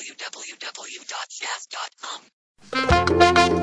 www.jazz.com.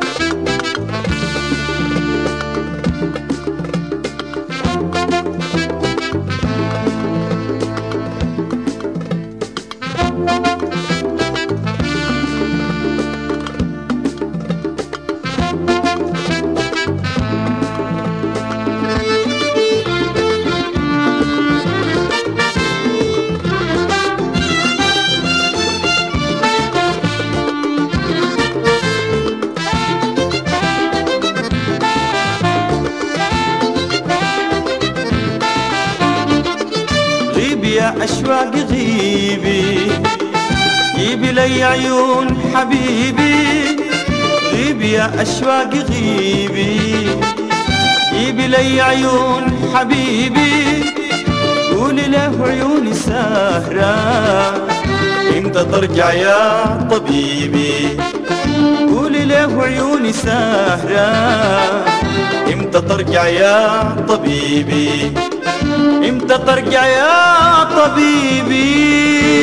غيبي يا أشواق غيبي جيبي لي عيون حبيبي غيبي يا أشواق غيبي جيبي لي عيون حبيبي قولي له عيوني سهرة امتى ترجع يا طبيبي قولي له عيوني سهرة امتى ترجع يا طبيبي امتى ترجع يا طبيبي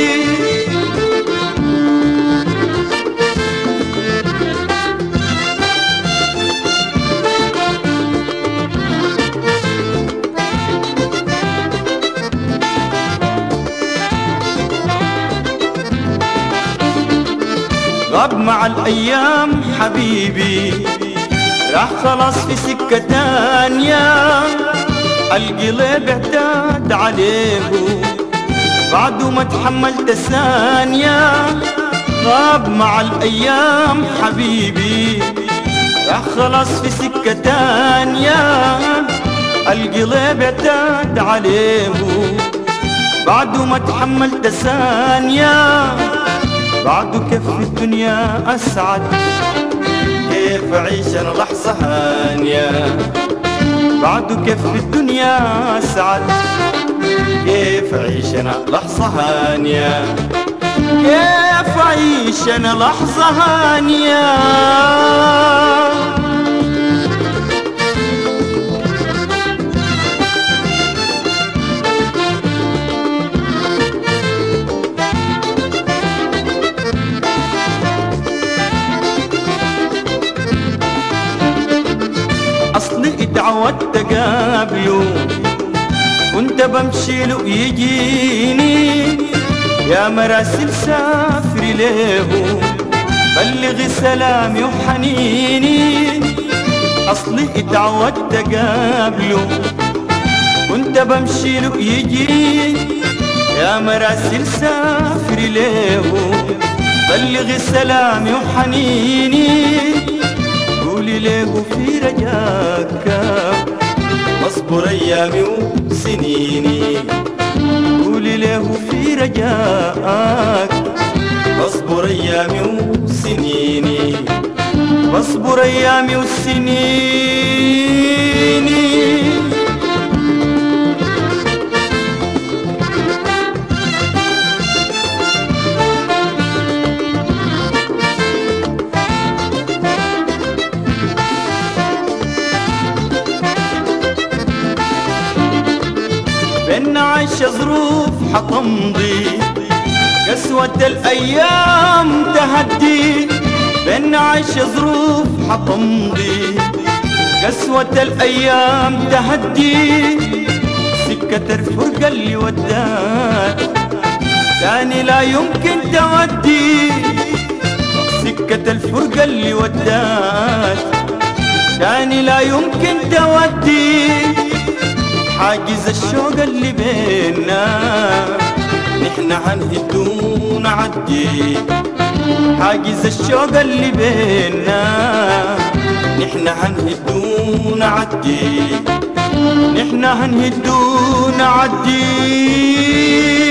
غاب مع الايام حبيبي راح خلاص في سكة تانية القلب اعتاد عليه بعد ما تحملت ثانية غاب مع الأيام حبيبي راح خلاص في سكة تانية القلب اعتاد عليه بعد ما تحملت ثانية بعد كيف الدنيا أسعد كيف أعيش أنا لحظة هانية بعد كيف الدنيا أسعد كيف أعيش أنا لحظة هانية كيف أعيش أنا لحظة هانية أصلي اتعودت أقابله كنت بمشي له يجيني يا مراسل سافري له بلغي سلامي وحنيني أصلي اتعودت أقابله كنت بمشي له يجي يا مراسل سافري له بلغي سلامي وحنيني قولي له في رجاك واصبر ايامي وسنيني قولي له في رجاك واصبر ايامي وسنيني واصبر ايامي وسنيني بينا عايشة ظروف حتمضي قسوة الأيام تهدي بينا عايشة ظروف حتمضي قسوة الأيام تهدي سكة الفرقة اللي ودات تاني لا يمكن تودي سكة الفرقة اللي ودات تاني لا يمكن تودي حاجز الشوق اللي بينا نحن هنهدو نعدي حاجز الشوق اللي بينا نحن هنهدو نعدي نحن هنهدو نعدي